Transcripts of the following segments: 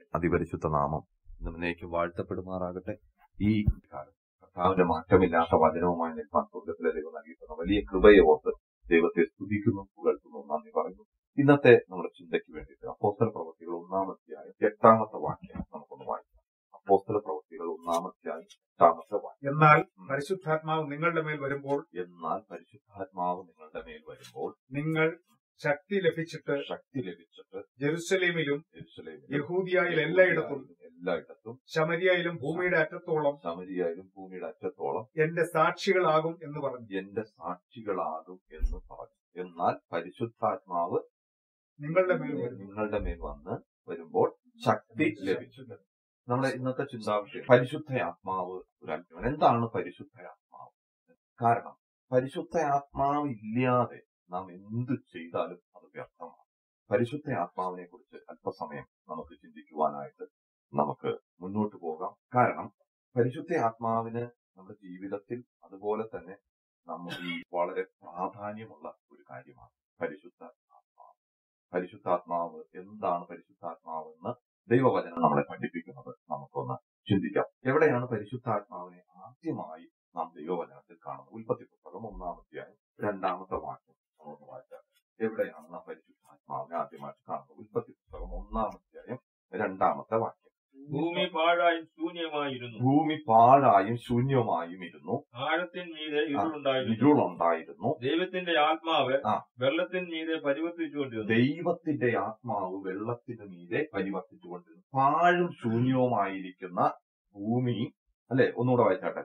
അതിപരിശുദ്ധ നാമം എന്നേക്കും വാഴ്ത്തപ്പെടുമാറാകട്ടെ ഈ കാലം കർത്താവിന്റെ മാറ്റമില്ലാത്ത വചനവുമായി നിൽപ്പാൻ സ്വർഗത്തിലെ ദൈവം നൽകിയിട്ടുള്ള വലിയ കൃപയെ ഓർത്ത് ദൈവത്തെ സ്തുതിക്കുന്നു പുകഴ്ത്തുന്നു നന്ദി പറയുന്നു ഇന്നത്തെ നമ്മുടെ ചിന്തയ്ക്ക് വേണ്ടിയിട്ട് അപ്പോസ്തല പ്രവൃത്തികൾ ഒന്നാമത്തെയായ എട്ടാമത്തെ വാക്യം നമുക്കൊന്ന് വായിക്കാം അപ്പോസ്തല പ്രവൃത്തികൾ ഒന്നാമത്തെയായ എട്ടാമത്തെ വാക്യം എന്നാൽ പരിശുദ്ധാത്മാവ് നിങ്ങളുടെ മേൽ വരുമ്പോൾ എന്നാൽ പരിശുദ്ധാത്മാവ് നിങ്ങളുടെ മേൽ വരുമ്പോൾ നിങ്ങൾ ശക്തി ലഭിച്ചിട്ട് ശക്തി ലഭിച്ചിട്ട് ജെറുസലേമിലും യെരൂശലേമിലും യഹൂദിയായിൽ എല്ലായിടത്തും എല്ലായിടത്തും ശമരിയയിലും ഭൂമിയുടെ അറ്റത്തോളം സമരിയായാലും ഭൂമിയുടെ അറ്റത്തോളം എന്റെ സാക്ഷികളാകും എന്ന് പറഞ്ഞു എന്റെ സാക്ഷികളാകും എന്ന് പറഞ്ഞു എന്നാൽ പരിശുദ്ധാത്മാവ് നിങ്ങളുടെ മേൽ വരും നിങ്ങളുടെ മേൽ വന്ന് വരുമ്പോൾ ശക്തി ലഭിച്ചത് നമ്മുടെ ഇന്നത്തെ ചിന്താവിഷയം പരിശുദ്ധ ആത്മാവ് ഒരു അത്ഭുതം എന്താണ് പരിശുദ്ധ ആത്മാവ് കാരണം പരിശുദ്ധ ആത്മാവ് ഇല്ലാതെ നാം എന്ത് ചെയ്താലും അത് വ്യർത്ഥമാണ് പരിശുദ്ധ ആത്മാവിനെ കുറിച്ച് അല്പസമയം നമുക്ക് ചിന്തിക്കുവാനായിട്ട് നമുക്ക് മുന്നോട്ട് പോകാം കാരണം പരിശുദ്ധ ആത്മാവിന് നമ്മുടെ ജീവിതത്തിൽ അതുപോലെ തന്നെ നമുക്ക് ഈ വളരെ പ്രാധാന്യമുള്ള ഒരു കാര്യമാണ് പരിശുദ്ധ ആത്മാവ് പരിശുദ്ധാത്മാവ് എന്താണ് പരിശുദ്ധാത്മാവ് എന്ന് ദൈവവചനം നമ്മളെ പഠിപ്പിക്കുന്നത് നമുക്കൊന്ന് ചിന്തിക്കാം എവിടെയാണ് പരിശുദ്ധാത്മാവിനെ ആദ്യമായി നാം ദൈവവചനത്തിൽ കാണുന്നത് ഉൽപ്പത്തി പുസ്തകം ഒന്നാമത്തെയായി രണ്ടാമത്തെ വാക്യം നമുക്ക് വായിക്കാം എവിടെയാണ് നാം പരിശുദ്ധാത്മാവിനെ ആദ്യമായിട്ട് കാണുന്നത് ഉൽപ്പത്തി പുസ്തകം ഒന്നാമത്തെയായും രണ്ടാമത്തെ വാക്യം ഭൂമി പാഴായും ശൂന്യമായിരുന്നു ഭൂമി പാഴായും ശൂന്യമായും ഇരുന്നു ആഴത്തിന്മീതെ ഇരുളുണ്ടായിരുന്നു ഇരുളുണ്ടായിരുന്നു ദൈവത്തിന്റെ ആത്മാവ് ആ. വെള്ളത്തിന്മീതെ പരിവർത്തിച്ചുകൊണ്ടിരുന്നു ദൈവത്തിന്റെ ആത്മാവ് വെള്ളത്തിനു മീതെ പരിവർത്തിച്ചുകൊണ്ടിരുന്നു പാഴും ശൂന്യവുമായിരിക്കുന്ന ഭൂമി അല്ലെ ഒന്നുകൂടെ വായിച്ചാട്ടെ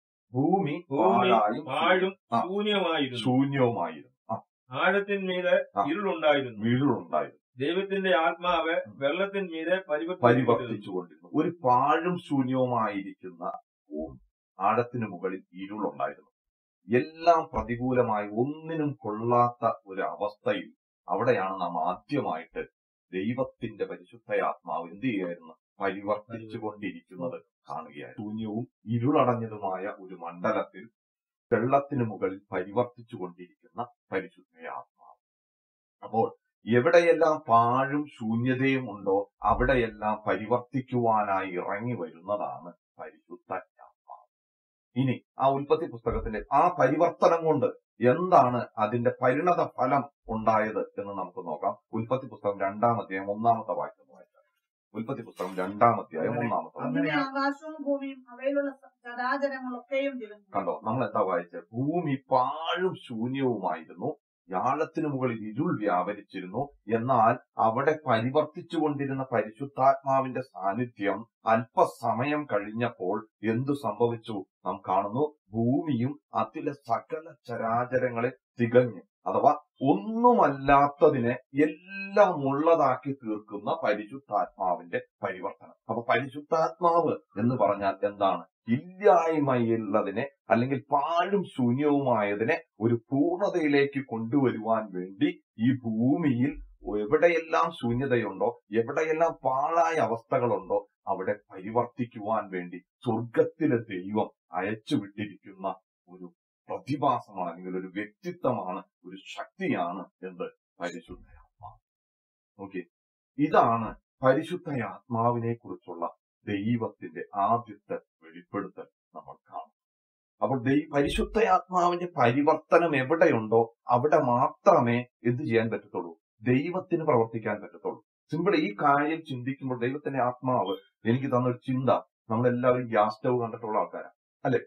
ഭൂമി ഭൂമി പാഴായും പാഴും ആ. ശൂന്യമായിരുന്നു ശൂന്യവുമായിരുന്നു ആ ആഴത്തിന്മീതെ ആ. ഇരുളുണ്ടായിരുന്നു വീടുണ്ടായിരുന്നു ദൈവത്തിന്റെ ആത്മാവ് വെള്ളത്തിന്മീതെ പരിവർത്തിച്ചു പരിവർത്തിച്ചുകൊണ്ടിരുന്നു ഒരു പാഴും ശൂന്യവുമായിരിക്കുന്ന ഭൂമി ആഴത്തിനു മുകളിൽ ഇരുളുണ്ടായിരുന്നു എല്ലാം പ്രതികൂലമായി ഒന്നിനും കൊള്ളാത്ത ഒരു അവസ്ഥയിൽ അവിടെയാണ് നാം ആദ്യമായിട്ട് ദൈവത്തിന്റെ പരിശുദ്ധ ആത്മാവ് എന്ത് ചെയ്യായിരുന്നു പരിവർത്തിച്ചു കൊണ്ടിരിക്കുന്നത് കാണുകയായി ശൂന്യവും ഇരുളടഞ്ഞതുമായ ഒരു മണ്ഡലത്തിൽ വെള്ളത്തിനു മുകളിൽ പരിവർത്തിച്ചു കൊണ്ടിരിക്കുന്ന പരിശുദ്ധ ആത്മാവ് അപ്പോൾ എവിടെയെല്ലാം പാഴും ശൂന്യതയും ഉണ്ടോ അവിടെയെല്ലാം പരിവർത്തിക്കുവാനായി ഇറങ്ങി വരുന്നതാണ് പരിശുദ്ധ ആത്മാവ് ഇനി ആ ഉൽപ്പത്തി പുസ്തകത്തിന്റെ ആ പരിവർത്തനം കൊണ്ട് എന്താണ് അതിന്റെ പരിണത ഫലം ഉണ്ടായത് എന്ന് നമുക്ക് നോക്കാം ഉൽപ്പത്തി പുസ്തകം രണ്ടാമത്തെയായും ഒന്നാമത്തെ വാക്യം വായിക്കാം ഉൽപ്പത്തി പുസ്തകം രണ്ടാമത്തെയായും ഒന്നാമത്തെ വാക്യം അങ്ങനെ ആകാശവും ഭൂമിയും അവയിലുള്ള ചരാചരങ്ങളൊക്കെയും തികഞ്ഞു കണ്ടോ നമ്മൾ എന്താ വായിച്ചത് ഭൂമി പാഴും ശൂന്യവുമായിരുന്നു യാഴത്തിനു മുകളിൽ ഇരുൾ വ്യാപരിച്ചിരുന്നു എന്നാൽ അവിടെ പരിവർത്തിച്ചു കൊണ്ടിരുന്ന പരിശുദ്ധാത്മാവിന്റെ സാന്നിധ്യം അല്പസമയം കഴിഞ്ഞപ്പോൾ എന്തു സംഭവിച്ചു നാം കാണുന്നു ഭൂമിയും അതിലെ സകല ചരാചരങ്ങളെ തികഞ്ഞു അഥവാ ഒന്നുമല്ലാത്തതിനെ എല്ലാം ഉള്ളതാക്കി തീർക്കുന്ന പരിശുദ്ധാത്മാവിന്റെ പരിവർത്തനം അപ്പൊ പരിശുദ്ധാത്മാവ് എന്ന് പറഞ്ഞാൽ എന്താണ് ഇല്ലായ്മയുള്ളതിനെ അല്ലെങ്കിൽ പാഴും ശൂന്യവുമായതിനെ ഒരു പൂർണ്ണതയിലേക്ക് കൊണ്ടുവരുവാൻ വേണ്ടി ഈ ഭൂമിയിൽ എവിടെയെല്ലാം ശൂന്യതയുണ്ടോ എവിടെയെല്ലാം പാഴായ അവസ്ഥകളുണ്ടോ അവിടെ പരിവർത്തിക്കുവാൻ വേണ്ടി സ്വർഗത്തിലെ ദൈവം അയച്ചുവിട്ടിരിക്കുന്ന ഒരു പ്രതിഭാസമാണ് അല്ലെങ്കിൽ ഒരു വ്യക്തിത്വമാണ് ഒരു ശക്തിയാണ് എന്ത് പരിശുദ്ധ ആത്മാവ് ഓക്കെ ഇതാണ് പരിശുദ്ധ ആത്മാവിനെ കുറിച്ചുള്ള ദൈവത്തിന്റെ ആദ്യത്തെ വെളിപ്പെടുത്തൽ നമ്മൾ കാണും അപ്പോൾ ദൈ പരിശുദ്ധ ആത്മാവിന്റെ പരിവർത്തനം എവിടെയുണ്ടോ അവിടെ മാത്രമേ എന്ത് ചെയ്യാൻ പറ്റത്തുള്ളൂ ദൈവത്തിന് പ്രവർത്തിക്കാൻ പറ്റത്തുള്ളൂ സിമ്പിൾ ഈ കാര്യം ചിന്തിക്കുമ്പോൾ ദൈവത്തിന്റെ ആത്മാവ് എനിക്ക് തന്നൊരു ചിന്ത നമ്മളെല്ലാവരും ഗ്യാസ് സ്റ്റവ് കണ്ടിട്ടുള്ള ആൾക്കാരാണ് അല്ലെ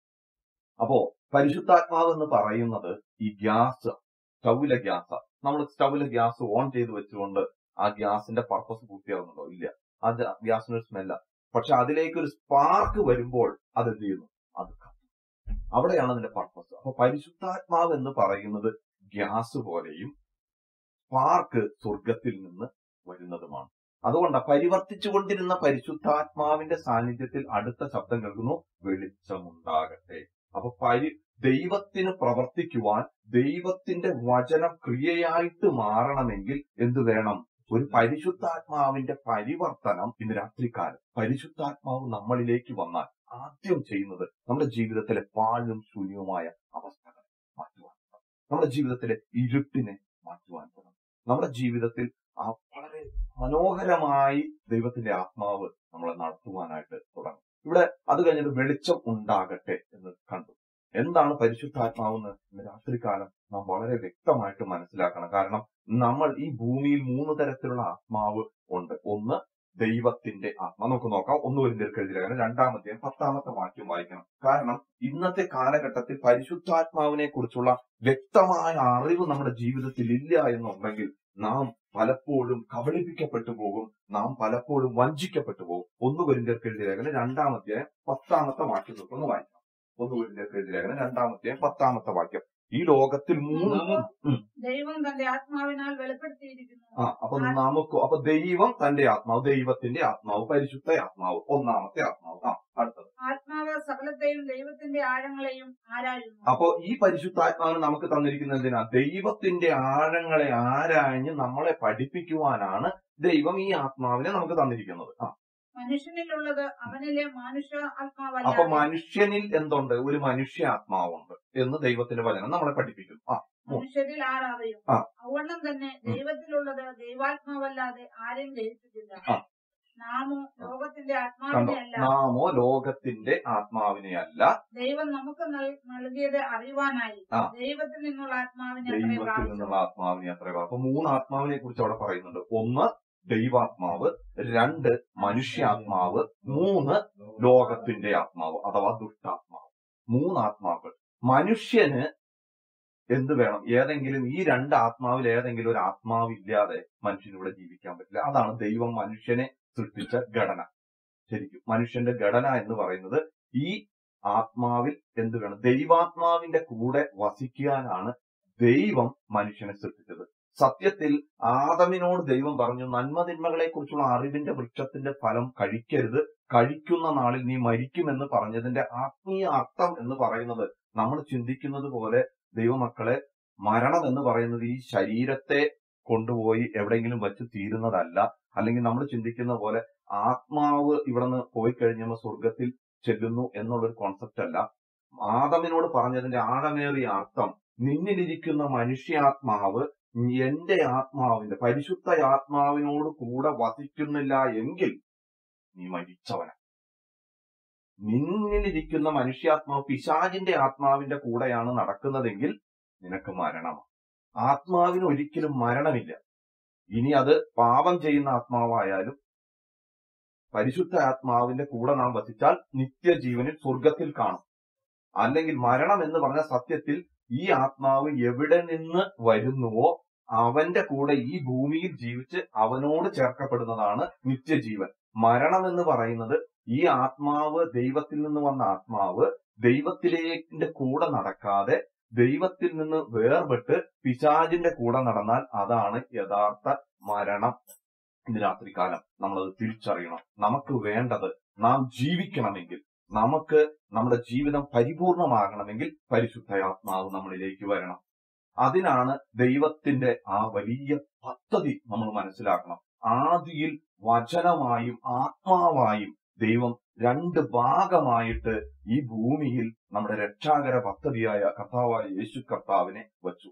അപ്പോ പരിശുദ്ധാത്മാവ് എന്ന് പറയുന്നത് ഈ ഗ്യാസ് സ്റ്റൗവിലെ ഗ്യാസ് നമ്മൾ സ്റ്റൗവിലെ ഗ്യാസ് ഓൺ ചെയ്ത് വെച്ചുകൊണ്ട് ആ ഗ്യാസിന്റെ പർപ്പസ് പൂർത്തിയാകുന്നുണ്ടോ ഇല്ല അത് ഗ്യാസിനൊരു സ്മെല്ല പക്ഷെ അതിലേക്ക് ഒരു സ്പാർക്ക് വരുമ്പോൾ അത് എന്ത് ചെയ്യുന്നു അത് കത്തും അവിടെയാണ് അതിന്റെ പർപ്പസ് അപ്പൊ പരിശുദ്ധാത്മാവ് എന്ന് പറയുന്നത് ഗ്യാസ് പോലെയും സ്പാർക്ക് സ്വർഗത്തിൽ നിന്ന് വരുന്നതുമാണ് അതുകൊണ്ട് പരിവർത്തിച്ചു കൊണ്ടിരുന്ന പരിശുദ്ധാത്മാവിന്റെ സാന്നിധ്യത്തിൽ അടുത്ത ശബ്ദം കേൾക്കുന്നു വെളിച്ചമുണ്ടാകട്ടെ അപ്പൊ പരി ദൈവത്തിന് പ്രവർത്തിക്കുവാൻ ദൈവത്തിന്റെ വചനം ക്രിയയായിട്ട് മാറണമെങ്കിൽ എന്തു വേണം ഒരു പരിശുദ്ധാത്മാവിന്റെ പരിവർത്തനം ഇന്ന് രാത്രികാലം പരിശുദ്ധാത്മാവ് നമ്മളിലേക്ക് വന്നാൽ ആദ്യം ചെയ്യുന്നത് നമ്മുടെ ജീവിതത്തിലെ പാഴും ശൂന്യവുമായ അവസ്ഥകൾ മാറ്റുവാൻ നമ്മുടെ ജീവിതത്തിലെ ഇരുട്ടിനെ മാറ്റുവാൻ തുടങ്ങും നമ്മുടെ ജീവിതത്തിൽ ആ വളരെ മനോഹരമായി ദൈവത്തിന്റെ ആത്മാവ് നമ്മളെ നടത്തുവാനായിട്ട് തുടങ്ങും ഇവിടെ അത് കഴിഞ്ഞിട്ട് വെളിച്ചം ഉണ്ടാകട്ടെ എന്ന് കണ്ടു എന്താണ് പരിശുദ്ധാത്മാവെന്ന് ഇന്ന് രാത്രികാലം നാം വളരെ വ്യക്തമായിട്ട് മനസ്സിലാക്കണം കാരണം നമ്മൾ ഈ ഭൂമിയിൽ മൂന്ന് തരത്തിലുള്ള ആത്മാവ് ഉണ്ട് ഒന്ന് ദൈവത്തിന്റെ ആത്മാ നമുക്ക് നോക്കാം ഒന്ന് വരുന്നേർക്ക് എഴുതിയ രണ്ടാമത്തെ പത്താമത്തെ വാക്യം വായിക്കണം കാരണം ഇന്നത്തെ കാലഘട്ടത്തിൽ പരിശുദ്ധാത്മാവിനെ കുറിച്ചുള്ള വ്യക്തമായ അറിവ് നമ്മുടെ ജീവിതത്തിൽ ഇല്ല എന്നുണ്ടെങ്കിൽ നാം പലപ്പോഴും കബളിപ്പിക്കപ്പെട്ടു പോകും നാം പലപ്പോഴും വഞ്ചിക്കപ്പെട്ടു പോകും ഒന്ന് വരുന്നേർക്ക് എഴുതിയ ലേഖനം രണ്ടാമത്തെ പത്താമത്തെ വാക്യം നോക്കുന്നു വായിക്കാം ഒന്ന് വരുന്നേർക്ക് എഴുതിയ ലേഖനം രണ്ടാമത്തെ പത്താമത്തെ വാക്യം ഈ ലോകത്തിൽ മൂന്ന് ഉം. ദൈവം തന്റെ ആത്മാവിനാൽ വെളിപ്പെടുത്തിയിരിക്കുന്നു ആ അപ്പൊ നമുക്ക് അപ്പൊ ദൈവം തന്റെ ആത്മാവ് ദൈവത്തിന്റെ ആത്മാവ് പരിശുദ്ധ ആത്മാവ് ഒന്നാമത്തെ ആത്മാവ് ആ അടുത്തത് ആത്മാവ് സകലത്തെയും ദൈവത്തിന്റെ ആഴങ്ങളെയും ആരായുന്നു അപ്പൊ ഈ പരിശുദ്ധാത്മാവിന് നമുക്ക് തന്നിരിക്കുന്നത് എന്തിനാ ദൈവത്തിന്റെ ആഴങ്ങളെ ആരാഞ്ഞ് നമ്മളെ പഠിപ്പിക്കുവാനാണ് ദൈവം ഈ ആത്മാവിനെ നമുക്ക് തന്നിരിക്കുന്നത് ആ മനുഷ്യനിലുള്ളത് അവനിലെ മനുഷ്യ അപ്പൊ ആത്മാവല്ല മനുഷ്യനിൽ എന്തുണ്ട് ഒരു മനുഷ്യ ആത്മാവുണ്ട് എന്ന് ദൈവത്തിന്റെ വചനം നമ്മളെ പഠിപ്പിക്കുന്നു ആ മനുഷ്യരിൽ ആരാതെയും ആ. അവണ്ണം തന്നെ ദൈവത്തിലുള്ളത് ദൈവാത്മാവല്ലാതെ ആരെയും ഗ്രഹിച്ചിട്ടില്ല ആ. നാമോ ലോകത്തിന്റെ കണ്ടോ ആത്മാവിനെയല്ല നാമോ ലോകത്തിന്റെ ആത്മാവിനെ അല്ല ദൈവം നമുക്ക് നൽ- നൽകിയത് അറിയുവാനായി ആ. ദൈവത്തിൽ നിന്നുള്ള ആത്മാവിനെ അത്രേ ദൈവത്തിൽ പ്രാപിച്ചു. നിന്നുള്ള ആത്മാവിനെ അത്ര അപ്പൊ മൂന്ന് ആത്മാവിനെ കുറിച്ച് അവിടെ പറയുന്നുണ്ട് ഒന്ന് ദൈവാത്മാവ് രണ്ട് മനുഷ്യാത്മാവ് മൂന്ന് ലോകത്തിന്റെ ആത്മാവ് അഥവാ ദുഷ്ടാത്മാവ് മൂന്ന് ആത്മാക്കൾ മനുഷ്യന് എന്ത് വേണം ഏതെങ്കിലും ഈ രണ്ട് ആത്മാവിൽ ഏതെങ്കിലും ഒരു ആത്മാവില്ലാതെ മനുഷ്യന് ഇവിടെ ജീവിക്കാൻ പറ്റില്ല അതാണ് ദൈവം മനുഷ്യനെ സൃഷ്ടിച്ച ഘടന ശരിക്കും മനുഷ്യന്റെ ഘടന എന്ന് പറയുന്നത് ഈ ആത്മാവിൽ എന്ത് വേണം ദൈവാത്മാവിന്റെ കൂടെ വസിക്കാനാണ് ദൈവം മനുഷ്യനെ സൃഷ്ടിച്ചത് സത്യത്തിൽ ആദമിനോട് ദൈവം പറഞ്ഞു നന്മതിന്മകളെ കുറിച്ചുള്ള അറിവിന്റെ വൃക്ഷത്തിന്റെ ഫലം കഴിക്കരുത് കഴിക്കുന്ന നാളിൽ നീ മരിക്കുമെന്ന് പറഞ്ഞതിന്റെ ആത്മീയ അർത്ഥം എന്ന് പറയുന്നത് നമ്മൾ ചിന്തിക്കുന്നത് പോലെ ദൈവമക്കളെ മരണം എന്ന് പറയുന്നത് ഈ ശരീരത്തെ കൊണ്ടുപോയി എവിടെയെങ്കിലും വെച്ച് തീരുന്നതല്ല അല്ലെങ്കിൽ നമ്മൾ ചിന്തിക്കുന്ന പോലെ ആത്മാവ് ഇവിടെ നിന്ന് പോയി കഴിഞ്ഞപ്പോൾ സ്വർഗത്തിൽ ചെല്ലുന്നു എന്നുള്ളൊരു കോൺസെപ്റ്റ് അല്ല ആദമിനോട് പറഞ്ഞതിന്റെ ആഴമേറിയ അർത്ഥം നിന്നിലിരിക്കുന്ന മനുഷ്യാത്മാവ് എന്റെ ആത്മാവിന്റെ പരിശുദ്ധ ആത്മാവിനോട് കൂടെ വസിക്കുന്നില്ല എങ്കിൽ നീ മരിച്ചവന നിന്നിലിരിക്കുന്ന മനുഷ്യാത്മാവ് പിശാചിന്റെ ആത്മാവിന്റെ കൂടെയാണ് നടക്കുന്നതെങ്കിൽ നിനക്ക് മരണമാണ് ആത്മാവിന് ഒരിക്കലും മരണമില്ല ഇനി അത് പാപം ചെയ്യുന്ന ആത്മാവായാലും പരിശുദ്ധ ആത്മാവിന്റെ കൂടെ നാം വസിച്ചാൽ നിത്യജീവനിൽ സ്വർഗത്തിൽ കാണും അല്ലെങ്കിൽ മരണം എന്ന് പറഞ്ഞ സത്യത്തിൽ ഈ ആത്മാവ് എവിടെ നിന്ന് വരുന്നുവോ അവന്റെ കൂടെ ഈ ഭൂമിയിൽ ജീവിച്ച് അവനോട് ചേർക്കപ്പെടുന്നതാണ് നിത്യജീവൻ മരണം എന്ന് പറയുന്നത് ഈ ആത്മാവ് ദൈവത്തിൽ നിന്ന് വന്ന ആത്മാവ് ദൈവത്തിലേക്കിന്റെ കൂടെ നടക്കാതെ ദൈവത്തിൽ നിന്ന് വേർപെട്ട് പിശാചിന്റെ കൂടെ നടന്നാൽ അതാണ് യഥാർത്ഥ മരണം ഇന്ന് രാത്രികാലം നമ്മളത് തിരിച്ചറിയണം നമുക്ക് വേണ്ടത് നാം ജീവിക്കണമെങ്കിൽ നമുക്ക് നമ്മുടെ ജീവിതം പരിപൂർണമാകണമെങ്കിൽ പരിശുദ്ധ ആത്മാവ് നമ്മളിലേക്ക് വരണം അതിനാണ് ദൈവത്തിന്റെ ആ വലിയ പദ്ധതി നമ്മൾ മനസ്സിലാക്കണം ആദിയിൽ വചനമായും ആത്മാവായും ദൈവം രണ്ട് ഭാഗമായിട്ട് ഈ ഭൂമിയിൽ നമ്മുടെ രക്ഷാകര പദ്ധതിയായ കർത്താവായ യേശു കർത്താവിനെ വച്ചു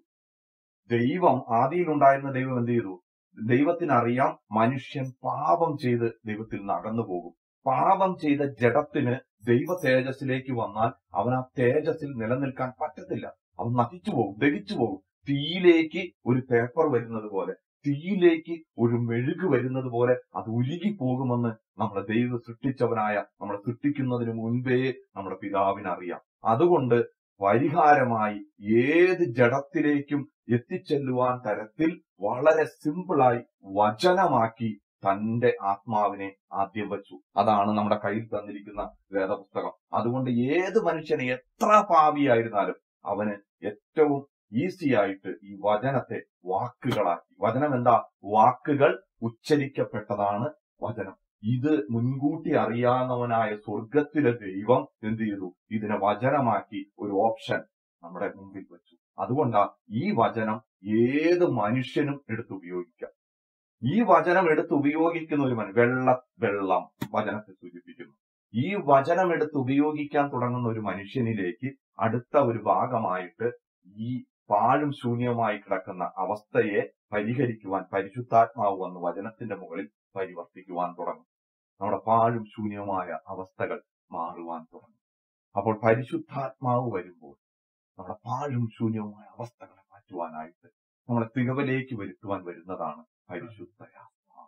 ദൈവം ആദിയിലുണ്ടായിരുന്ന ദൈവം എന്ത് ചെയ്തു ദൈവത്തിനറിയാം മനുഷ്യൻ പാപം ചെയ്ത് ദൈവത്തിൽ നിന്ന് അകന്നു പോകും പാപം ചെയ്ത ജഡത്തിന് ദൈവ തേജസ്സിലേക്ക് വന്നാൽ അവൻ ആ തേജസ്സിൽ നിലനിൽക്കാൻ പറ്റത്തില്ല അവൻ നശിച്ചു പോകും ദഹിച്ചു പോകും തീയിലേക്ക് ഒരു പേപ്പർ വരുന്നത് പോലെ തീയിലേക്ക് ഒരു മെഴുക് വരുന്നത് പോലെ അത് ഉരുകി പോകുമെന്ന് നമ്മുടെ ദൈവം സൃഷ്ടിച്ചവനായ നമ്മളെ സൃഷ്ടിക്കുന്നതിന് മുൻപേ നമ്മുടെ പിതാവിന് അറിയാം അതുകൊണ്ട് പരിഹാരമായി ഏത് ജഡത്തിലേക്കും എത്തിച്ചെല്ലുവാൻ തരത്തിൽ വളരെ സിമ്പിളായി വചനമാക്കി തന്റെ ആത്മാവിനെ ആദ്യം വച്ചു അതാണ് നമ്മുടെ കയ്യിൽ തന്നിരിക്കുന്ന വേദപുസ്തകം അതുകൊണ്ട് ഏത് മനുഷ്യനെ എത്ര പാപിയായിരുന്നാലും അവന് ഏറ്റവും ഈസി ആയിട്ട് ഈ വചനത്തെ വാക്കുകളാക്കി വചനം എന്താ വാക്കുകൾ ഉച്ചരിക്കപ്പെട്ടതാണ് വചനം ഇത് മുൻകൂട്ടി അറിയാവുന്നവനായ സ്വർഗത്തിലെ ദൈവം എന്ത് ചെയ്തു ഇതിനെ വചനമാക്കി ഒരു ഓപ്ഷൻ നമ്മുടെ മുമ്പിൽ വെച്ചു അതുകൊണ്ടാ ഈ വചനം ഏത് മനുഷ്യനും എടുത്ത് ഉപയോഗിക്കാം ഈ വചനം എടുത്ത് ഉപയോഗിക്കുന്ന ഒരു മനുഷ്യൻ വെള്ള വെള്ളം വചനത്തെ സൂചിപ്പിക്കുന്നു ഈ വചനം എടുത്ത് ഉപയോഗിക്കാൻ തുടങ്ങുന്ന ഒരു മനുഷ്യനിലേക്ക് അടുത്ത ഒരു ഭാഗമായിട്ട് ഈ പാഴും ശൂന്യമായി കിടക്കുന്ന അവസ്ഥയെ പരിഹരിക്കുവാൻ പരിശുദ്ധാത്മാവ് വന്ന് വചനത്തിന്റെ മുകളിൽ പരിവർത്തിക്കുവാൻ തുടങ്ങും നമ്മുടെ പാഴും ശൂന്യവുമായ അവസ്ഥകൾ മാറുവാൻ തുടങ്ങും അപ്പോൾ പരിശുദ്ധാത്മാവ് വരുമ്പോൾ നമ്മുടെ പാഴും ശൂന്യവുമായ അവസ്ഥകളെ മാറ്റുവാനായിട്ട് നമ്മളെ തികവിലേക്ക് വരുത്തുവാൻ വരുന്നതാണ് പരിശുദ്ധയാത്മാവ്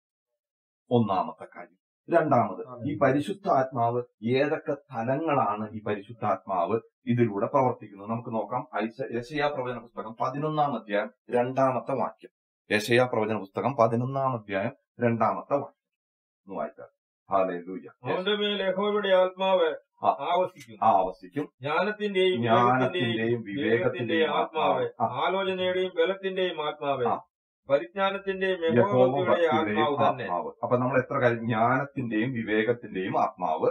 ഒന്നാമത്തെ കാര്യം രണ്ടാമത് ഈ പരിശുദ്ധാത്മാവ് ഏതൊക്കെ തലങ്ങളാണ് ഈ പരിശുദ്ധാത്മാവ് ഇതിലൂടെ പ്രവർത്തിക്കുന്നത് നമുക്ക് നോക്കാം ഐസ- യശയാ പ്രവചന പുസ്തകം പതിനൊന്നാം അധ്യായം രണ്ടാമത്തെ വാക്യം യശയാ പ്രവചന പുസ്തകം പതിനൊന്നാം അധ്യായം രണ്ടാമത്തെ വാക്യം ഒന്ന് വായിക്കാം ഹാലേലൂയ അവന്റെ മേൽ യഹോവയുടെ ആത്മാവ് ആ. ആവസിക്കും ആവസിക്കും ജ്ഞാനത്തിന്റെയും വിവേകത്തിന്റെയും ജ്ഞാനത്തിന്റെയും വിവേകത്തിന്റെയും ആത്മാവ് ആ. ആലോചനയുടെയും ബലത്തിന്റെയും ആത്മാവ് ആ. പരിജ്ഞാനത്തിന്റെയും യഹോവ യഹോവയുടെ ഭക്തിയുടെയും ആത്മാവ് തന്നെ ആത്മാവ് അപ്പൊ നമ്മൾ എത്ര കാര്യം ജ്ഞാനത്തിന്റെയും വിവേകത്തിന്റെയും ആത്മാവ്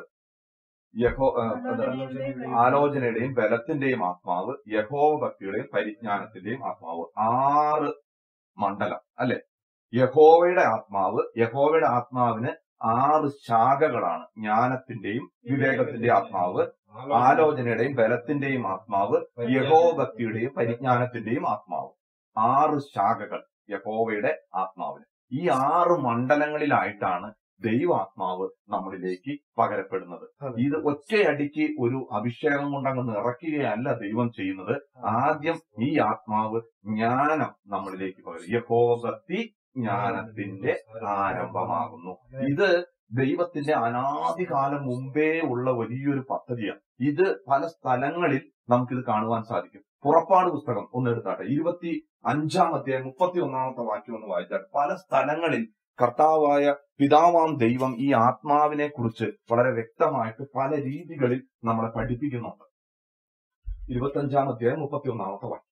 യഹോ ആ, അത് ആലോചനയുടെയും ബലത്തിന്റെയും ആത്മാവ് യഹോവ ഭക്തിയുടെയും പരിജ്ഞാനത്തിന്റെയും ആത്മാവ് ആറ് മണ്ഡലം അല്ലെ യഹോവയുടെ ആത്മാവ് യഹോവയുടെ ആത്മാവിന് ആറ് ശാഖകളാണ് ജ്ഞാനത്തിന്റെയും വിവേകത്തിന്റെയും ആത്മാവ് ആലോചനയുടെയും ബലത്തിന്റെയും ആത്മാവ് യഹോവ ഭക്തിയുടെയും പരിജ്ഞാനത്തിന്റെയും ആത്മാവ് ആറ് ശാഖകൾ യഹോവയുടെ ആത്മാവിന് ഈ ആറ് മണ്ഡലങ്ങളിലായിട്ടാണ് ദൈവാത്മാവ് നമ്മളിലേക്ക് പകരപ്പെടുന്നത് ഇത് ഒറ്റയടിക്ക് ഒരു അഭിഷേകം കൊണ്ടങ്ങ് നിറയ്ക്കുകയല്ല ദൈവം ചെയ്യുന്നത് ആദ്യം ഈ ആത്മാവ് ജ്ഞാനം നമ്മളിലേക്ക് പകരും യഹോഭക്തി ജ്ഞാനത്തിന്റെ ആരംഭമാകുന്നു ഇത് ദൈവത്തിന്റെ അനാദികാലം മുമ്പേ ഉള്ള വലിയൊരു പദ്ധതിയാണ് ഇത് പല സ്ഥലങ്ങളിൽ നമുക്കിത് കാണുവാൻ സാധിക്കും പുറപ്പാട് പുസ്തകം ഒന്ന് എടുത്താട്ടെ ഇരുപത്തി അഞ്ചാം അധ്യായം മുപ്പത്തി ഒന്നാമത്തെ വാക്യം ഒന്ന് വായിച്ചാട്ടെ പല സ്ഥലങ്ങളിൽ കർത്താവായ പിതാവാം ദൈവം ഈ ആത്മാവിനെ കുറിച്ച് വളരെ വ്യക്തമായിട്ട് പല രീതികളിൽ നമ്മളെ പഠിപ്പിക്കുന്നുണ്ട് ഇരുപത്തഞ്ചാം അധ്യായം മുപ്പത്തി ഒന്നാമത്തെ വാക്യം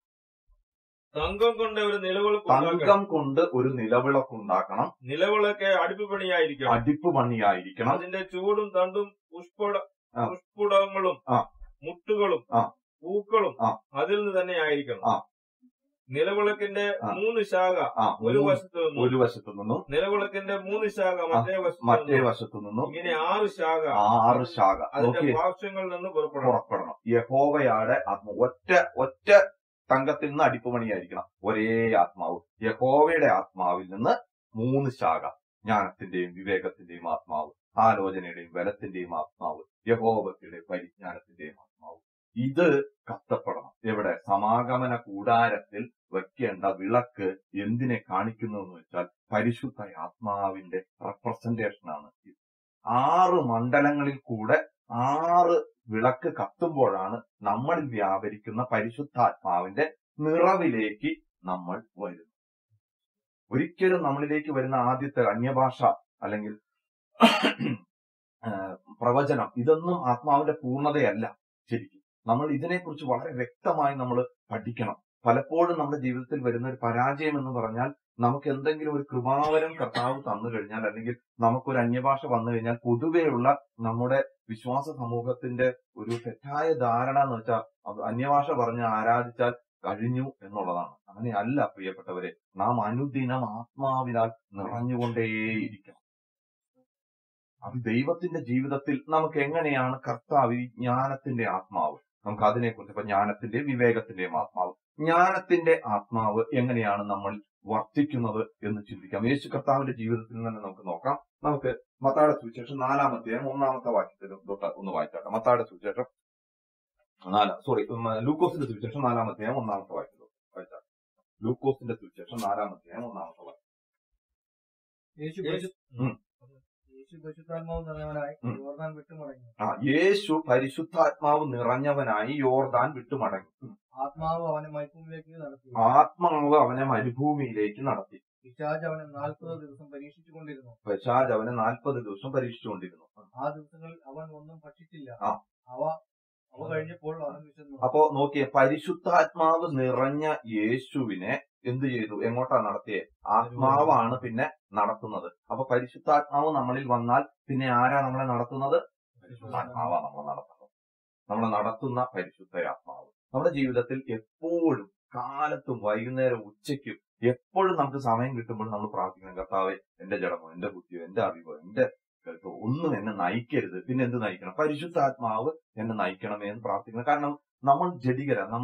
തങ്കം കൊണ്ട് ഒരു നിലവിളക്ക് ഉണ്ടാക്കണം തങ്കം കൊണ്ട് ഒരു നിലവിളക്കുണ്ടാക്കണം നിലവിളക്ക് അടുപ്പ് പണിയായിരിക്കണം അടിപ്പ് പണിയായിരിക്കണം അതിന്റെ ചൂടും തണ്ടും പുഷ്പട ആ. പുഷ്പുടങ്ങളും ആ. മുട്ടുകളും ആ. പൂക്കളും ആ. അതിൽ നിന്ന് തന്നെ ആയിരിക്കണം ആ. നിലവിളക്കിന്റെ ആ. മൂന്ന് ശാഖ ആ ഒരു മൂന്ന് വശത്ത് നിന്നും ഒരു വശത്തു നിന്നും നിലവിളക്കിന്റെ മൂന്ന് ശാഖ മറ്റേ വശത്ത് മറ്റേ നിന്നും വശത്തു നിന്നും ഇങ്ങനെ ആറ് ശാഖ ആറ് ശാഖ അതിന്റെ നോക്കിയേ പാർശ്വങ്ങളിൽ നിന്ന് പുറപ്പെടണം പുറപ്പെടണം യഹോവയുടെ ആത്മ ഒറ്റ ഒറ്റ തങ്കത്തിൽ നിന്ന് അടിപ്പുപണിയായിരിക്കണം ഒരേ ആത്മാവ് യഹോവയുടെ ആത്മാവിൽ നിന്ന് മൂന്ന് ശാഖ ജ്ഞാനത്തിന്റെയും വിവേകത്തിന്റെയും ആത്മാവ് ആലോചനയുടെയും ബലത്തിന്റെയും ആത്മാവ് യഹോവത്തിന്റെയും പരിജ്ഞാനത്തിന്റെയും ആത്മാവ് ഇത് കത്തപ്പെടണം എവിടെ സമാഗമന കൂടാരത്തിൽ വെക്കേണ്ട വിളക്ക് എന്തിനെ കാണിക്കുന്നു എന്ന് വെച്ചാൽ പരിശുദ്ധ ആത്മാവിന്റെ റെപ്രസെന്റേഷൻ ആണ് ഇത് ആറ് മണ്ഡലങ്ങളിൽ കൂടെ ആറ് വിളക്ക് കത്തുമ്പോഴാണ് നമ്മളിൽ വ്യാപരിക്കുന്ന പരിശുദ്ധാത്മാവിന്റെ നിറവിലേക്ക് നമ്മൾ വരുന്നത് ഒരിക്കലും നമ്മളിലേക്ക് വരുന്ന ആദ്യത്തെ അന്യഭാഷ അല്ലെങ്കിൽ ആ, പ്രവചനം ഇതൊന്നും ആത്മാവിന്റെ പൂർണ്ണതയല്ല ശരിക്കും നമ്മൾ ഇതിനെക്കുറിച്ച് വളരെ വ്യക്തമായി നമ്മൾ പഠിക്കണം പലപ്പോഴും നമ്മുടെ ജീവിതത്തിൽ വരുന്ന ഒരു പരാജയം എന്ന് പറഞ്ഞാൽ നമുക്ക് എന്തെങ്കിലും ഒരു കൃപാവരം കർത്താവ് തന്നു കഴിഞ്ഞാൽ അല്ലെങ്കിൽ നമുക്കൊരു അന്യഭാഷ വന്നു കഴിഞ്ഞാൽ പൊതുവെയുള്ള നമ്മുടെ വിശ്വാസ സമൂഹത്തിന്റെ ഒരു തെറ്റായ ധാരണ എന്ന് വെച്ചാൽ അത് അന്യഭാഷ പറഞ്ഞ് ആരാധിച്ചാൽ കഴിഞ്ഞു എന്നുള്ളതാണ് അങ്ങനെയല്ല പ്രിയപ്പെട്ടവരെ നാം അനുദിനം ആത്മാവിനാൽ നിറഞ്ഞുകൊണ്ടേയിരിക്കണം അത് ദൈവത്തിന്റെ ജീവിതത്തിൽ നമുക്ക് എങ്ങനെയാണ് കർത്താവ് ഈ ജ്ഞാനത്തിന്റെ ആത്മാവ് നമുക്ക് അതിനെക്കുറിച്ച് ഇപ്പൊ ജ്ഞാനത്തിന്റെയും വിവേകത്തിന്റെയും ആത്മാവ് ജ്ഞാനത്തിന്റെ ആത്മാവ് എങ്ങനെയാണ് നമ്മൾ വർത്തിക്കുന്നത് എന്ന് ചിന്തിക്കാം യേശു കർത്താവിന്റെ ജീവിതത്തിൽ നിന്ന് നമുക്ക് നോക്കാം നമുക്ക് മത്തായുടെ സുവിശേഷം നാലാമത്തെ ഒന്നാമത്തെ വാക്യത്തിൽ തൊട്ട് ഒന്ന് വായിച്ചാട്ടെ മത്തായുടെ സുവിശേഷം നാലാം സോറി ലൂക്കോസിന്റെ സുവിശേഷം നാലാമത്തെ ഒന്നാമത്തെ വാക്യത്തിൽ വായിച്ചാട്ടെ ലൂക്കോസിന്റെ സുവിശേഷം നാലാമത്തെ ഒന്നാമത്തെ വാക്യം യേശു യേശു- പരിശു- ഉം. യേശു പരിശുദ്ധാത്മാവ് നിറഞ്ഞവനായി ഉം. യോർദാൻ വിട്ടുമടങ്ങി ആ യേശു പരിശുദ്ധാത്മാവ് നിറഞ്ഞവനായി യോർദാൻ വിട്ടുമടങ്ങി ആത്മാവ് അവനെ മൈപ്പൂമിലേക്ക് നടത്തി ആത്മാവ് അവനെ മരുഭൂമിയിലേക്ക് നടത്തി പിശാജ് അവനെ നാൽപ്പത് ദിവസം പരീക്ഷിച്ചു കൊണ്ടിരുന്നു പശാജ് അവനെ നാൽപ്പത് ദിവസം പരീക്ഷിച്ചുകൊണ്ടിരുന്നു ആ ദിവസങ്ങളിൽ അവൻ ഒന്നും ഭക്ഷിച്ചില്ല ആ. അവ അവ കഴിഞ്ഞപ്പോൾ അവൻ വിശന്നു അപ്പോ നോക്കിയേ പരിശുദ്ധാത്മാവ് നിറഞ്ഞ യേശുവിനെ എന്ത് ചെയ്തു എങ്ങോട്ടാ നടത്തിയേ ആത്മാവാണ് പിന്നെ നടത്തുന്നത് അപ്പൊ പരിശുദ്ധാത്മാവ് നമ്മളിൽ വന്നാൽ പിന്നെ ആരാ നമ്മളെ നടത്തുന്നത് പരിശുദ്ധാത്മാവാ നമ്മളെ നടത്തുന്നത് നമ്മളെ നടത്തുന്ന പരിശുദ്ധ ആത്മാവ് നമ്മുടെ ജീവിതത്തിൽ എപ്പോഴും കാലത്തും വൈകുന്നേരം ഉച്ചയ്ക്കും എപ്പോഴും നമുക്ക് സമയം കിട്ടുമ്പോൾ നമ്മൾ പ്രാർത്ഥിക്കണം കർത്താവെ എന്റെ ജഡമോ എന്റെ ബുദ്ധിയോ എന്റെ അറിവോ എന്റെ കേട്ടോ ഒന്നും എന്നെ നയിക്കരുത് പിന്നെ എന്ത് നയിക്കണം പരിശുദ്ധാത്മാവ് എന്നെ നയിക്കണമേ എന്ന് പ്രാർത്ഥിക്കണം കാരണം നമ്മൾ ജഡികര നമ്മൾ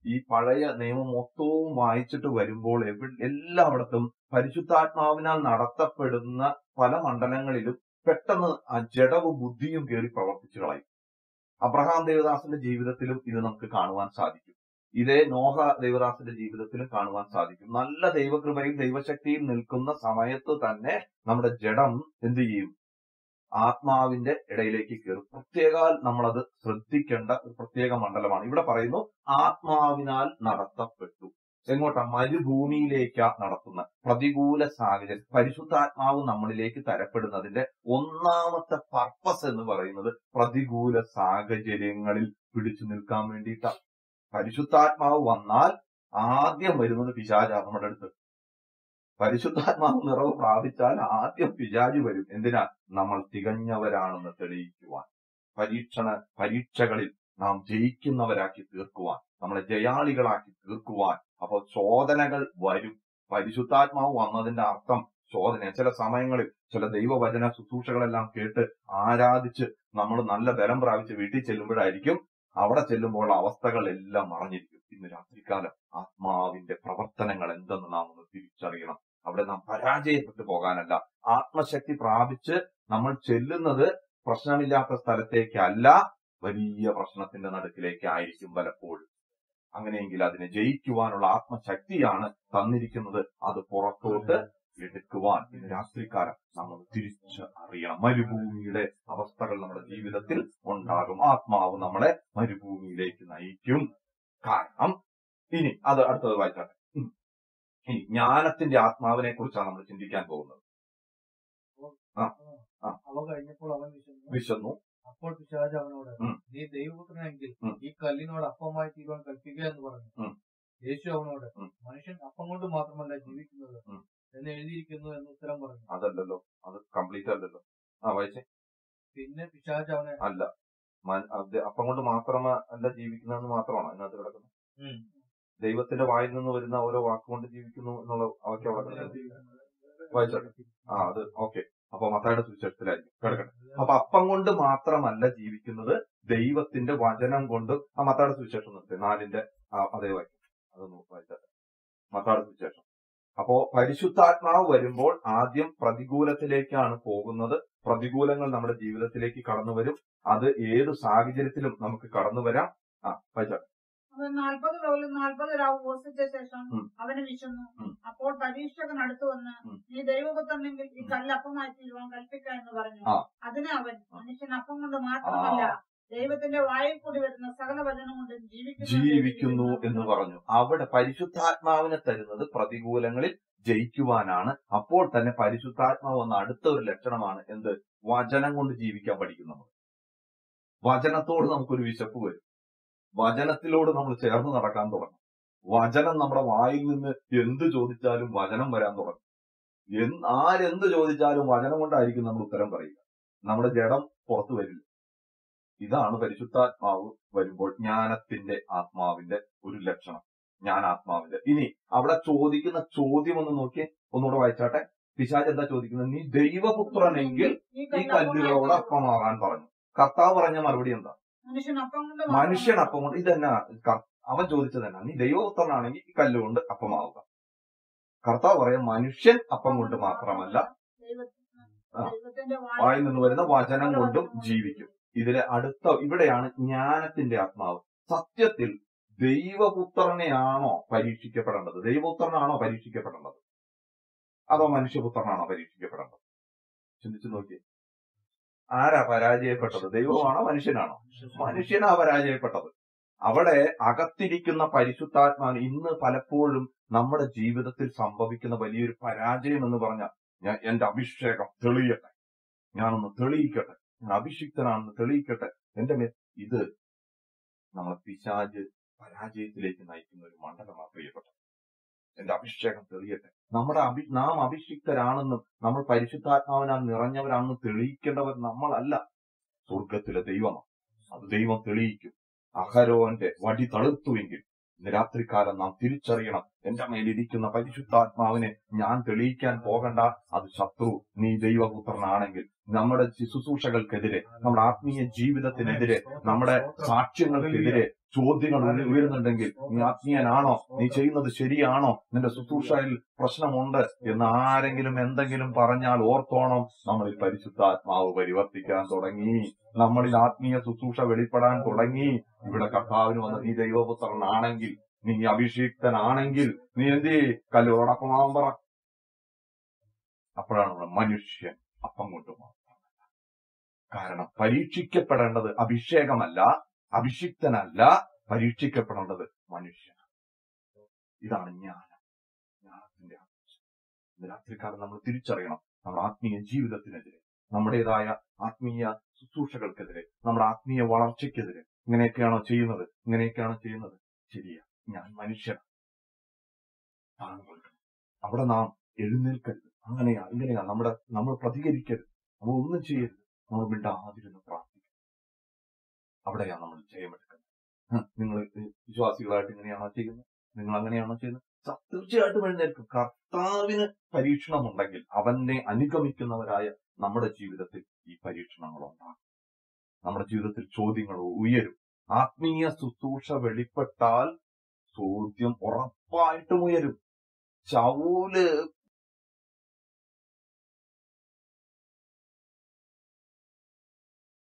ഈ പഴയ നിയമം മൊത്തവും വായിച്ചിട്ട് വരുമ്പോൾ എവി എല്ലായിടത്തും പരിശുദ്ധാത്മാവിനാൽ നടത്തപ്പെടുന്ന പല മണ്ഡലങ്ങളിലും പെട്ടെന്ന് ആ ജഡവും ബുദ്ധിയും കയറി പ്രവർത്തിച്ചു കളയും അബ്രഹാം ദേവദാസന്റെ ജീവിതത്തിലും ഇത് നമുക്ക് കാണുവാൻ സാധിക്കും ഇതേ നോഹ ദേവദാസന്റെ ജീവിതത്തിലും കാണുവാൻ സാധിക്കും നല്ല ദൈവകൃപയും ദൈവശക്തിയും നിൽക്കുന്ന സമയത്ത് തന്നെ നമ്മുടെ ജഡം എന്ത് ചെയ്യും ആത്മാവിന്റെ ഇടയിലേക്ക് കയറും പ്രത്യേകാൽ നമ്മളത് ശ്രദ്ധിക്കേണ്ട ഒരു പ്രത്യേക മണ്ഡലമാണ് ഇവിടെ പറയുന്നു ആത്മാവിനാൽ നടത്തപ്പെട്ടു എങ്ങോട്ടാ മരുഭൂമിയിലേക്കാ നടത്തുന്ന പ്രതികൂല സാഹചര്യം പരിശുദ്ധാത്മാവ് നമ്മളിലേക്ക് തരപ്പെടുന്നതിന്റെ ഒന്നാമത്തെ പർപ്പസ് എന്ന് പറയുന്നത് പ്രതികൂല സാഹചര്യങ്ങളിൽ പിടിച്ചു നിൽക്കാൻ വേണ്ടിയിട്ടാ പരിശുദ്ധാത്മാവ് വന്നാൽ ആദ്യം വരുന്നത് പിശാചാ നമ്മുടെ അടുത്ത് പരിശുദ്ധാത്മാവ് നിറവ് പ്രാപിച്ചാൽ ആദ്യം പിശാചി വരും എന്തിനാ നമ്മൾ തികഞ്ഞവരാണെന്ന് തെളിയിക്കുവാൻ പരീക്ഷണ പരീക്ഷകളിൽ നാം ജയിക്കുന്നവരാക്കി തീർക്കുവാൻ നമ്മളെ ജയാളികളാക്കി തീർക്കുവാൻ അപ്പോൾ ശോധനകൾ വരും പരിശുദ്ധാത്മാവ് വന്നതിന്റെ അർത്ഥം ശോധന ചില സമയങ്ങളിൽ ചില ദൈവവചന ശുശ്രൂഷകളെല്ലാം കേട്ട് ആരാധിച്ച് നമ്മൾ നല്ല ബലം പ്രാപിച്ച് വീട്ടിൽ ചെല്ലുമ്പോഴായിരിക്കും അവിടെ ചെല്ലുമ്പോൾ അവസ്ഥകളെല്ലാം മറഞ്ഞിരിക്കും ഇന്ന് രാത്രികാലം ആത്മാവിന്റെ പ്രവർത്തനങ്ങൾ എന്തെന്ന് നാം ഒന്ന് തിരിച്ചറിയണം അവിടെ നാം പരാജയപ്പെട്ടു പോകാനല്ല ആത്മശക്തി പ്രാപിച്ച് നമ്മൾ ചെല്ലുന്നത് പ്രശ്നമില്ലാത്ത സ്ഥലത്തേക്കല്ല വലിയ പ്രശ്നത്തിന്റെ നടുക്കിലേക്ക് ആയിരിക്കും പലപ്പോഴും അങ്ങനെയെങ്കിൽ അതിനെ ജയിക്കുവാനുള്ള ആത്മശക്തിയാണ് തന്നിരിക്കുന്നത് അത് പുറത്തോട്ട് എടുക്കുവാൻ ഇന്ന് രാത്രിക്കാലം നമ്മൾ തിരിച്ച് അറിയണം മരുഭൂമിയുടെ അവസ്ഥകൾ നമ്മുടെ ജീവിതത്തിൽ ഉണ്ടാകും ആത്മാവ് നമ്മളെ മരുഭൂമിയിലേക്ക് നയിക്കും കാരണം ഇനി അത് അടുത്തത് വായിച്ചാട്ടെ ഉം. ഇനി ജ്ഞാനത്തിന്റെ ആത്മാവിനെ കുറിച്ചാണ് നമ്മൾ ചിന്തിക്കാൻ പോകുന്നത് ആ. അവ കഴിഞ്ഞപ്പോൾ അവൻ വിശന്നു വിശന്നു അപ്പോൾ പിശാജ് അവനോട് ഉം. നീ ദൈവപുത്രനെങ്കിൽ ഉം. ഈ കല്ലിനോട് അപ്പമായി തീരുവാൻ കൽപ്പിക്കുക എന്ന് പറഞ്ഞു ഉം. യേശു അവനോട് ഉം. മനുഷ്യൻ അപ്പം കൊണ്ട് മാത്രമല്ല ജീവിക്കുന്നത് ഉം. എന്ന് എഴുതിയിരിക്കുന്നു എന്ന് ഉത്തരം പറഞ്ഞു അതല്ലല്ലോ അത് കംപ്ലീറ്റ് അല്ലല്ലോ ആ വായിച്ചേ പിന്നെ പിശാജ് അവനെ അല്ല മൻ- അത് അപ്പം കൊണ്ട് മാത്രമേ അല്ല ജീവിക്കുന്നതെന്ന് മാത്രമാണ് അതിനകത്ത് കിടക്കുന്നത് ഉം. ദൈവത്തിന്റെ വായിൽ നിന്ന് വരുന്ന ഓരോ വാക്കുകൊണ്ട് ജീവിക്കുന്നു എന്നുള്ള അവയ്ക്ക് അവിടെ കിടക്കുന്നത് വായിച്ചോട്ടെ ആ അത് ഓക്കെ അപ്പൊ മത്തായുടെ സുവിശേഷത്തിലായിരിക്കും കിടക്കട്ടെ അപ്പൊ അപ്പം കൊണ്ട് മാത്രമല്ല ജീവിക്കുന്നത് ദൈവത്തിന്റെ വചനം കൊണ്ട് ആ മത്തായുടെ സുവിശേഷം നിർത്തി നാലിന്റെ ആ, അതേ വായിക്കും അതൊന്ന് വായിച്ചാട്ടെ മത്തായുടെ സുവിശേഷം അപ്പോ പരിശുദ്ധാത്മാവ് വരുമ്പോൾ ആദ്യം പ്രതികൂലത്തിലേക്കാണ് പോകുന്നത് പ്രതികൂലങ്ങൾ നമ്മുടെ ജീവിതത്തിലേക്ക് കടന്നു വരും അത് ഏത് സാഹചര്യത്തിലും നമുക്ക് കടന്നു വരാം ആ വായിച്ചാട്ടെ അവൻ നാൽപ്പത് പകലും നാൽപ്പത് രാവ് ഉപസിച്ച ശേഷം ഉം. അവന് വിശന്നു ഉം. അപ്പോൾ പരീക്ഷകൻ അടുത്തു വന്ന് ഉം. നീ ദൈവപുത്രനെങ്കിൽ ഈ കല്ലപ്പമായി തീരുവാൻ കൽപ്പിക്ക എന്ന് പറഞ്ഞു ആ. അതിന് അവൻ മനുഷ്യൻ അപ്പം കൊണ്ട് മാത്രമല്ല ദൈവത്തിന്റെ വായിൽ കൂടി വരുന്ന സകല വചനം കൊണ്ട് ജീവിക്കുന്നു ജീവിക്കുന്നു എന്ന് പറഞ്ഞു അവിടെ പരിശുദ്ധാത്മാവിനെ തരുന്നത് പ്രതികൂലങ്ങളിൽ ജയിക്കുവാനാണ് അപ്പോൾ തന്നെ പരിശുദ്ധാത്മാവ് വന്ന അടുത്ത ഒരു ലക്ഷണമാണ് എന്ത് വചനം കൊണ്ട് ജീവിക്കാൻ പഠിക്കും നമ്മൾ വചനത്തോട് നമുക്കൊരു വിശപ്പ് വരും വചനത്തിലോട് നമ്മൾ ചേർന്ന് നടക്കാൻ തുടങ്ങും വചനം നമ്മുടെ വായിൽ നിന്ന് എന്ത് ചോദിച്ചാലും വചനം വരാൻ തുടങ്ങും എന്ത് ആരെന്ത് ചോദിച്ചാലും വചനം കൊണ്ടായിരിക്കും നമ്മൾ ഉത്തരം പറയുക നമ്മുടെ ജഡം പുറത്തു വരില്ല ഇതാണ് പരിശുദ്ധാത്മാവ് വരുമ്പോൾ ജ്ഞാനത്തിന്റെ ആത്മാവിന്റെ ഒരു ലക്ഷണം ജ്ഞാനാത്മാവിന്റെ ഇനി അവിടെ ചോദിക്കുന്ന ചോദ്യം ഒന്ന് നോക്കി ഒന്നുകൂടെ വായിച്ചാട്ടെ പിശാജ് എന്താ ചോദിക്കുന്നത് നീ ദൈവപുത്രനെങ്കിൽ ഈ ഈ കല്ലുകളോട് അപ്പമാറാൻ പറഞ്ഞു കർത്താവ് പറഞ്ഞ മറുപടി എന്താ മനുഷ്യൻ അപ്പം കൊണ്ട് മനുഷ്യൻ അപ്പം കൊണ്ട് ഇതെന്നാ ക- അവൻ ചോദിച്ചത് എന്നാ നീ ദൈവപുത്രനാണെങ്കിൽ ഈ കല്ലുകൊണ്ട് അപ്പമാവുക കർത്താവ് പറയാം മനുഷ്യൻ അപ്പം കൊണ്ട് മാത്രമല്ല ആ. ദൈവത്തിന്റെ വായിൽ നിന്ന് വരുന്ന വചനം കൊണ്ടും ജീവിക്കും ഇതിലെ അടുത്ത ഇവിടെയാണ് ജ്ഞാനത്തിന്റെ ആത്മാവ് സത്യത്തിൽ ദൈവപുത്രനെയാണോ പരീക്ഷിക്കപ്പെടേണ്ടത് ദൈവപുത്രനാണോ പരീക്ഷിക്കപ്പെടേണ്ടത് അതോ മനുഷ്യപുത്രനാണോ പരീക്ഷിക്കപ്പെടേണ്ടത് ചിന്തിച്ചു നോക്കി ആരാ പരാജയപ്പെട്ടത് ദൈവമാണോ മനുഷ്യനാണോ മനുഷ്യനാ പരാജയപ്പെട്ടത് അവിടെ അകത്തിരിക്കുന്ന പരിശുദ്ധാത്മാവിന് ഇന്ന് പലപ്പോഴും നമ്മുടെ ജീവിതത്തിൽ സംഭവിക്കുന്ന വലിയൊരു പരാജയം എന്ന് പറഞ്ഞാൽ ഞാൻ എന്റെ അഭിഷേകം തെളിയട്ടെ ഞാനൊന്ന് തെളിയിക്കട്ടെ ഞാൻ അഭിഷിക്തനാണെന്ന് തെളിയിക്കട്ടെ എന്റെ മേ ഇത് നമ്മളെ പിശാജ് പരാജയത്തിലേക്ക് നയിക്കുന്ന ഒരു മണ്ഡലമാണ് പ്രിയപ്പെട്ടത് എന്റെ അഭിഷേകം തെളിയട്ടെ നമ്മുടെ അഭി നാം അഭിഷിക്തരാണെന്നും നമ്മൾ പരിശുദ്ധാത്മാവിനാൽ നിറഞ്ഞവരാണെന്ന് തെളിയിക്കേണ്ടവർ നമ്മളല്ല സ്വർഗത്തിലെ ദൈവമാണ് അത് ദൈവം തെളിയിക്കും അഹരോന്റെ വടി തളുത്തുവെങ്കിൽ ഇന്ന് രാത്രികാലം നാം തിരിച്ചറിയണം എന്റെ മേലിരിക്കുന്ന പരിശുദ്ധാത്മാവിനെ ഞാൻ തെളിയിക്കാൻ പോകണ്ട അത് ശത്രു നീ ദൈവപുത്രനാണെങ്കിൽ നമ്മുടെ ശുശ്രൂഷകൾക്കെതിരെ നമ്മുടെ ആത്മീയ ജീവിതത്തിനെതിരെ നമ്മുടെ സാക്ഷ്യങ്ങൾക്കെതിരെ ചോദ്യങ്ങൾ ഉയർ- ഉയരുന്നുണ്ടെങ്കിൽ നീ ആത്മീയനാണോ നീ ചെയ്യുന്നത് ശരിയാണോ നിന്റെ ശുശ്രൂഷയിൽ പ്രശ്നമുണ്ട് എന്ന് ആരെങ്കിലും എന്തെങ്കിലും പറഞ്ഞാൽ ഓർത്തോണം നമ്മളിൽ പരിശുദ്ധാത്മാവ് പരിവർത്തിക്കാൻ തുടങ്ങി നമ്മളിൽ ആത്മീയ ശുശ്രൂഷ വെളിപ്പെടാൻ തുടങ്ങി ഇവിടെ കർത്താവിന് വന്ന് നീ ദൈവപുത്രനാണെങ്കിൽ നീ അഭിഷിക്തനാണെങ്കിൽ നീ എന്ത് കല്ലോടപ്പമാവൻ പറ അപ്പോഴാണ് നമ്മുടെ മനുഷ്യൻ അപ്പം കൊണ്ടുപോകുന്നത് കാരണം പരീക്ഷിക്കപ്പെടേണ്ടത് അഭിഷേകമല്ല അഭിഷിക്തനല്ല പരീക്ഷിക്കപ്പെടേണ്ടത് മനുഷ്യൻ ഇതാണ് ജ്ഞാനം ജ്ഞാനത്തിന്റെ ആവശ്യം ഇന്ന് രാത്രിക്കാലം നമ്മൾ തിരിച്ചറിയണം നമ്മുടെ ആത്മീയ ജീവിതത്തിനെതിരെ നമ്മുടേതായ ആത്മീയ ശുശ്രൂഷകൾക്കെതിരെ നമ്മുടെ ആത്മീയ വളർച്ചയ്ക്കെതിരെ ഇങ്ങനെയൊക്കെയാണോ ചെയ്യുന്നത് ഇങ്ങനെയൊക്കെയാണോ ചെയ്യുന്നത് ശരിയാ ഞാൻ മനുഷ്യൻ താഴ്ന്നു കൊടുക്കണം അവിടെ നാം എഴുന്നേൽക്കരുത് അങ്ങനെയാ ഇങ്ങനെയാ നമ്മുടെ നമ്മൾ പ്രതികരിക്കരുത് നമ്മൾ ഒന്നും ചെയ്യരുത് നമ്മൾ മിണ്ടാതിരുന്ന് പ്രാർത്ഥിക്കണം അവിടെയാണ് നമ്മൾ ജയമെടുക്കുന്നത് ഹ്, നിങ്ങൾ വിശ്വാസികളായിട്ട് ഇങ്ങനെയാണോ ചെയ്യുന്നത് നിങ്ങൾ അങ്ങനെയാണോ ചെയ്യുന്നത് സ- തീർച്ചയായിട്ടും എഴുന്നേൽക്കും കർത്താവിന് പരീക്ഷണമുണ്ടെങ്കിൽ അവനെ അനുഗമിക്കുന്നവരായ നമ്മുടെ ജീവിതത്തിൽ ഈ പരീക്ഷണങ്ങൾ ഉണ്ടാകും നമ്മുടെ ജീവിതത്തിൽ ചോദ്യങ്ങൾ ഉയരും ആത്മീയ ശുശ്രൂഷ വെളിപ്പെട്ടാൽ ചോദ്യം ഉറപ്പായിട്ടും ഉയരും ചൗല്